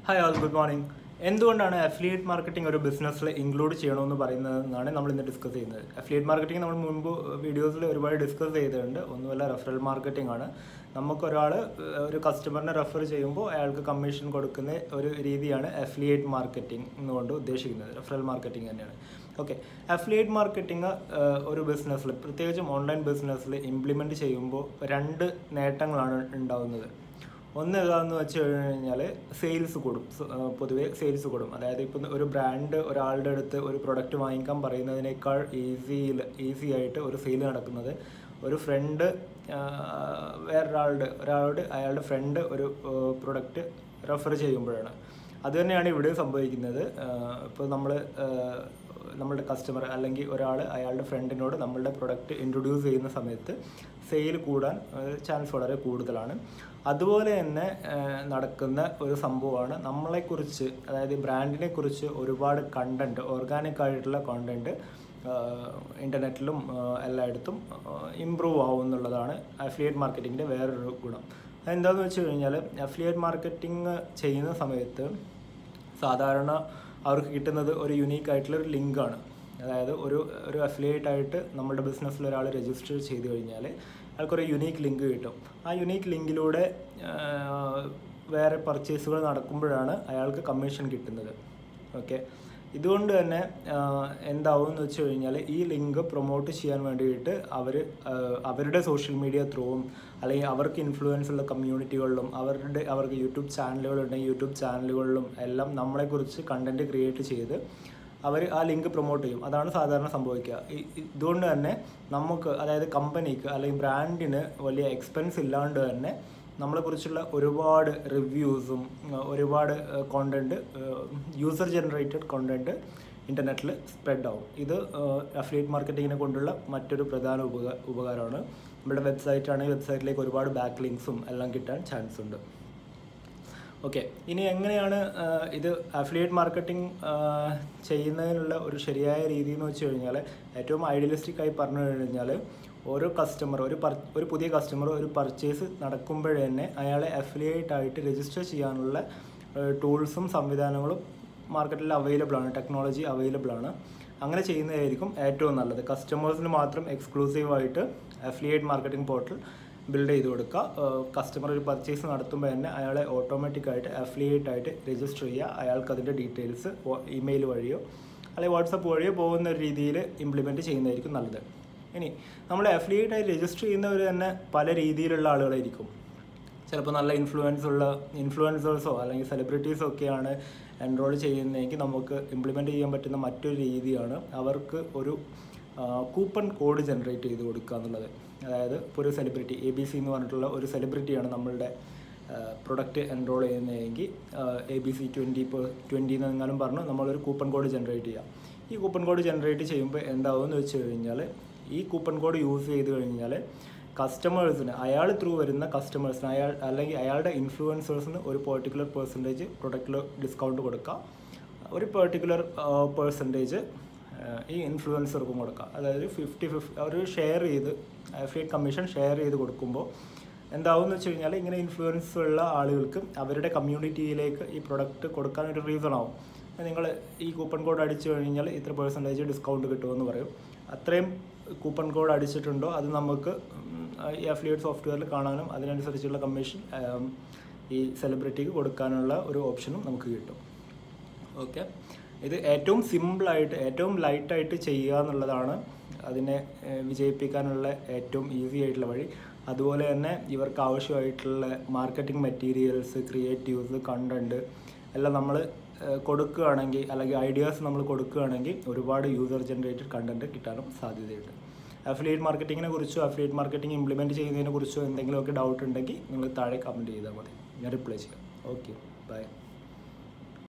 hi all good morning എന്തുകൊണ്ടാണ് affiliate marketing ഒരു ബിസിനസ്സിൽ ഇൻക്ലൂഡ് ചെയ്യണമെന്ന് പറയുന്നതെന്നാണ് നമ്മൾ ഇന്ന് ഡിസ്കസ് ചെയ്യുന്നത് അഫിലിയേറ്റ് മാർക്കറ്റിംഗ് നമ്മൾ മുൻപ് വീഡിയോസിൽ ഒരുപാട് ഡിസ്കസ് ചെയ്തിട്ടുണ്ട് ഒന്നുമല്ല റെഫറൽ മാർക്കറ്റിംഗ് ആണ് നമുക്കൊരാൾ ഒരു കസ്റ്റമറിനെ റെഫർ ചെയ്യുമ്പോൾ അയാൾക്ക് കമ്മീഷൻ കൊടുക്കുന്ന ഒരു രീതിയാണ് അഫിലിയേറ്റ് മാർക്കറ്റിംഗ് എന്നുകൊണ്ട് ഉദ്ദേശിക്കുന്നത് റെഫറൽ മാർക്കറ്റിംഗ് തന്നെയാണ് ഓക്കെ അഫിലിയേറ്റ് മാർക്കറ്റിംഗ് ഒരു ബിസിനസ്സിൽ പ്രത്യേകിച്ചും ഓൺലൈൻ ബിസിനസ്സിൽ ഇംപ്ലിമെൻറ്റ് ചെയ്യുമ്പോൾ രണ്ട് നേട്ടങ്ങളാണ് ഉണ്ടാകുന്നത് ഒന്ന് ഏതാന്ന് വെച്ച് കഴിഞ്ഞാൽ സെയിൽസ് കൂടും സ- ആ, പൊതുവെ സെയിൽസ് കൂടും അതായത് ഇപ്പം ഒരു ബ്രാൻഡ് ഒരാളുടെ അടുത്ത് ഒരു പ്രൊഡക്റ്റ് വാങ്ങിക്കാൻ പറയുന്നതിനേക്കാൾ ഈസിയിൽ ഈസി ആയിട്ട് ഒരു സെയിൽ നടക്കുന്നത് ഒരു ഫ്രണ്ട് വേറൊരാളുടെ ഒരാളുടെ അയാളുടെ ഫ്രണ്ട് ഒരു പ്രൊഡക്റ്റ് റെഫർ ചെയ്യുമ്പോഴാണ് അത് തന്നെയാണ് ഇവിടെ സംഭവിക്കുന്നത് ഇപ്പോൾ നമ്മൾ നമ്മളുടെ കസ്റ്റമർ അല്ലെങ്കിൽ ഒരാൾ അയാളുടെ ഫ്രണ്ടിനോട് നമ്മളുടെ പ്രൊഡക്റ്റ് ഇൻട്രൊഡ്യൂസ് ചെയ്യുന്ന സമയത്ത് സെയിൽ കൂടാൻ ചാൻസ് വളരെ കൂടുതലാണ് അതുപോലെ തന്നെ ആ, നടക്കുന്ന ഒരു സംഭവമാണ് നമ്മളെക്കുറിച്ച് അതായത് ബ്രാൻഡിനെ കുറിച്ച് ഒരുപാട് കണ്ടൻറ്റ് ഓർഗാനിക് ആയിട്ടുള്ള കോണ്ടൻറ്റ് ഇൻ്റർനെറ്റിലും എല്ലായിടത്തും ഇമ്പ്രൂവ് ആവും എന്നുള്ളതാണ് അഫിലിയേറ്റ് മാർക്കറ്റിങ്ങിൻ്റെ വേറൊരു ഗുണം അതെന്താണെന്ന് വെച്ച് കഴിഞ്ഞാൽ അഫിലിയേറ്റ് മാർക്കറ്റിംഗ് ചെയ്യുന്ന സമയത്ത് സാധാരണ അവർക്ക് കിട്ടുന്നത് ഒരു യുണീക്ക് ആയിട്ടുള്ള ഒരു ലിങ്കാണ് അതായത് ഒരു ഒരു അഫിലിയേറ്റ് ആയിട്ട് നമ്മുടെ ബിസിനസ്സിൽ ഒരാൾ രജിസ്റ്റർ ചെയ്ത് കഴിഞ്ഞാൽ അയാൾക്കൊരു യുണീക്ക് ലിങ്ക് കിട്ടും ആ യുണീക്ക് ലിങ്കിലൂടെ വേറെ പർച്ചേസുകൾ നടക്കുമ്പോഴാണ് അയാൾക്ക് കമ്മീഷൻ കിട്ടുന്നത് ഓക്കെ ഇതുകൊണ്ട് തന്നെ ആഹ്, എന്താവും എന്ന് വെച്ച് കഴിഞ്ഞാൽ ഈ ലിങ്ക് പ്രൊമോട്ട് ചെയ്യാൻ വേണ്ടിയിട്ട് അവർ അവരുടെ സോഷ്യൽ മീഡിയ ത്രൂവും അല്ലെങ്കിൽ അവർക്ക് ഇൻഫ്ലുവൻസ് ഉള്ള കമ്മ്യൂണിറ്റികളിലും അവരുടെ അവർക്ക് യൂട്യൂബ് ചാനലുകളുണ്ടെങ്കിൽ യൂട്യൂബ് ചാനലുകളിലും എല്ലാം നമ്മളെക്കുറിച്ച് കണ്ടൻറ്റ് ക്രിയേറ്റ് ചെയ്ത് അവർ ആ ലിങ്ക് പ്രൊമോട്ട് ചെയ്യും അതാണ് സാധാരണ സംഭവിക്കുക ഈ- ഇതുകൊണ്ട് തന്നെ നമുക്ക് അതായത് കമ്പനിക്ക് അല്ലെങ്കിൽ ബ്രാൻഡിന് വലിയ എക്സ്പെൻസ് ഇല്ലാണ്ട് തന്നെ നമ്മളെക്കുറിച്ചുള്ള ഒരുപാട് റിവ്യൂസും ഒരുപാട് കോണ്ടൻറ്റ് യൂസർ ജനറേറ്റഡ് കോണ്ടൻറ്റ് ഇൻ്റർനെറ്റിൽ സ്പ്രെഡ് ആവും ഇത് അഫിലിയേറ്റ് മാർക്കറ്റിങ്ങിനെ കൊണ്ടുള്ള മറ്റൊരു പ്രധാന ഉപക ഉപകാരമാണ് നമ്മുടെ വെബ്സൈറ്റ് ആണെങ്കിൽ വെബ്സൈറ്റിലേക്ക് ഒരുപാട് ബാക്ക് ലിങ്ക്സും എല്ലാം കിട്ടാൻ ചാൻസ് ഉണ്ട് ഓക്കെ ഇനി എങ്ങനെയാണ് ആ, ഇത് അഫിലിയേറ്റ് മാർക്കറ്റിംഗ് ചെയ്യുന്നതിനുള്ള ഒരു ശരിയായ രീതി എന്ന് വെച്ച് കഴിഞ്ഞാൽ ഏറ്റവും ഐഡിയലിസ്റ്റിക് ആയി പറഞ്ഞു കഴിഞ്ഞാൽ ഓരോ കസ്റ്റമർ ഒരു പർ ഒരു പുതിയ കസ്റ്റമർ ഒരു പർച്ചേസ് നടക്കുമ്പോഴേ തന്നെ അയാളെ അഫിലിയേറ്റ് ആയിട്ട് രജിസ്റ്റർ ചെയ്യാനുള്ള ടൂൾസും സംവിധാനങ്ങളും മാർക്കറ്റിൽ അവൈലബിൾ ആണ് ടെക്നോളജി അവൈലബിൾ ആണ് അങ്ങനെ ചെയ്യുന്നതായിരിക്കും ഏറ്റവും നല്ലത് കസ്റ്റമേഴ്സിന് മാത്രം എക്സ്ക്ലൂസീവ് ആയിട്ട് അഫിലിയേറ്റ് മാർക്കറ്റിംഗ് പോർട്ടൽ ബിൽഡ് ചെയ്ത് കൊടുക്കുക കസ്റ്റമർ ഒരു പർച്ചേസ് നടത്തുമ്പോൾ തന്നെ അയാളെ ഓട്ടോമാറ്റിക്കായിട്ട് അഫിലിയേറ്റ് ആയിട്ട് രജിസ്റ്റർ ചെയ്യുക അയാൾക്ക് അതിൻ്റെ ഡീറ്റെയിൽസ് ഇമെയിൽ വഴിയോ അല്ലെങ്കിൽ വാട്സപ്പ് വഴിയോ പോകുന്ന ഒരു രീതിയിൽ ഇംപ്ലിമെൻറ്റ് ചെയ്യുന്നതായിരിക്കും നല്ലത് ഇനി നമ്മൾ അഫിലിയേറ്റ് ആയി രജിസ്റ്റർ ചെയ്യുന്നവർ തന്നെ പല രീതിയിലുള്ള ആളുകളായിരിക്കും ചിലപ്പോൾ നല്ല ഇൻഫ്ലുവൻസ് ഉള്ള ഇൻഫ്ലുവൻസേഴ്സോ അല്ലെങ്കിൽ സെലിബ്രിറ്റീസോ ഒക്കെയാണ് എൻറോൾ ചെയ്യുന്നതെങ്കിൽ നമുക്ക് ഇംപ്ലിമെൻറ്റ് ചെയ്യാൻ പറ്റുന്ന മറ്റൊരു രീതിയാണ് അവർക്ക് ഒരു കൂപ്പൺ കോഡ് ജനറേറ്റ് ചെയ്ത് കൊടുക്കുക എന്നുള്ളത് അതായത് ഇപ്പോൾ ഒരു സെലിബ്രിറ്റി എ ബി സി എന്ന് പറഞ്ഞിട്ടുള്ള ഒരു സെലിബ്രിറ്റിയാണ് നമ്മളുടെ പ്രൊഡക്റ്റ് എൻറോൾ ചെയ്യുന്നതെങ്കിൽ എ ബി സി ട്വൻറ്റി ഇപ്പോൾ ട്വൻറ്റി എന്നെങ്ങാനും പറഞ്ഞു നമ്മളൊരു കൂപ്പൺ കോഡ് ജനറേറ്റ് ചെയ്യാം ഈ കൂപ്പൺ കോഡ് ജനറേറ്റ് ചെയ്യുമ്പോൾ എന്താവുമെന്ന് വെച്ച് കഴിഞ്ഞാൽ ഈ കൂപ്പൺ കോഡ് യൂസ് ചെയ്ത് കഴിഞ്ഞാൽ കസ്റ്റമേഴ്സിന് അയാൾ ത്രൂ വരുന്ന കസ്റ്റമേഴ്സിന് അയാൾ അല്ലെങ്കിൽ അയാളുടെ ഇൻഫ്ലുവൻസേഴ്സിന് ഒരു പെർട്ടിക്കുലർ പെർസെൻറ്റേജ് പ്രൊഡക്റ്റിൽ ഡിസ്കൗണ്ട് കൊടുക്കാം ഒരു പെർട്ടിക്കുലർ പെർസെൻറ്റേജ് ഈ ഇൻഫ്ലുവൻസർക്കും കൊടുക്കാം അതായത് ഫിഫ്റ്റി ഫിഫ്റ്റി അവർ ഷെയർ ചെയ്ത് അഫിലിയേറ്റ് കമ്മീഷൻ ഷെയർ ചെയ്ത് കൊടുക്കുമ്പോൾ എന്താവും എന്ന് വെച്ച് കഴിഞ്ഞാൽ ഇങ്ങനെ ഇൻഫ്ലുവൻസ് ഉള്ള ആളുകൾക്ക് അവരുടെ കമ്മ്യൂണിറ്റിയിലേക്ക് ഈ പ്രൊഡക്റ്റ് കൊടുക്കാൻ ഒരു റീസൺ ആവും നിങ്ങൾ ഈ കൂപ്പൺ കോഡ് അടിച്ചു കഴിഞ്ഞാൽ ഇത്ര പെർസെൻറ്റേജ് ഡിസ്കൗണ്ട് കിട്ടുമെന്ന് പറയും അത്രയും കൂപ്പൺ കോഡ് അടിച്ചിട്ടുണ്ടോ അത് നമുക്ക് ഉം, ഈ അഫിലിയേറ്റ് സോഫ്റ്റ്വെയറിൽ കാണാനും അതിനനുസരിച്ചുള്ള കമ്മീഷൻ ഈ സെലിബ്രിറ്റിക്ക് കൊടുക്കാനുള്ള ഒരു ഓപ്ഷനും നമുക്ക് കിട്ടും ഓക്കെ ഇത് ഏറ്റവും സിമ്പിളായിട്ട് ഏറ്റവും ലൈറ്റായിട്ട് ചെയ്യുക എന്നുള്ളതാണ് അതിനെ ഏഹ്, വിജയിപ്പിക്കാനുള്ള ഏറ്റവും ഈസി ആയിട്ടുള്ള വഴി അതുപോലെ തന്നെ ഇവർക്ക് ആവശ്യമായിട്ടുള്ള മാർക്കറ്റിംഗ് മെറ്റീരിയൽസ് ക്രിയേറ്റീവ്സ് കണ്ടൻറ്റ് എല്ലാം നമ്മൾ കൊടുക്കുകയാണെങ്കിൽ അല്ലെങ്കിൽ ഐഡിയാസ് നമ്മൾ കൊടുക്കുകയാണെങ്കിൽ ഒരുപാട് യൂസർ ജനറേറ്റഡ് കണ്ടൻറ്റ് കിട്ടാനും സാധ്യതയുണ്ട് അഫിലിയേറ്റ് മാർക്കറ്റിങ്ങിനെ കുറിച്ചോ അഫിലിയേറ്റ് മാർക്കറ്റിംഗ് ഇംപ്ലിമെൻറ്റ് ചെയ്യുന്നതിനെ കുറിച്ചോ എന്തെങ്കിലുമൊക്കെ ഡൗട്ട് ഉണ്ടെങ്കിൽ നിങ്ങൾ താഴെ കമൻറ്റ് ചെയ്താൽ മതി ഞാൻ റിപ്ലൈ ചെയ്യാം ഓക്കെ ബൈ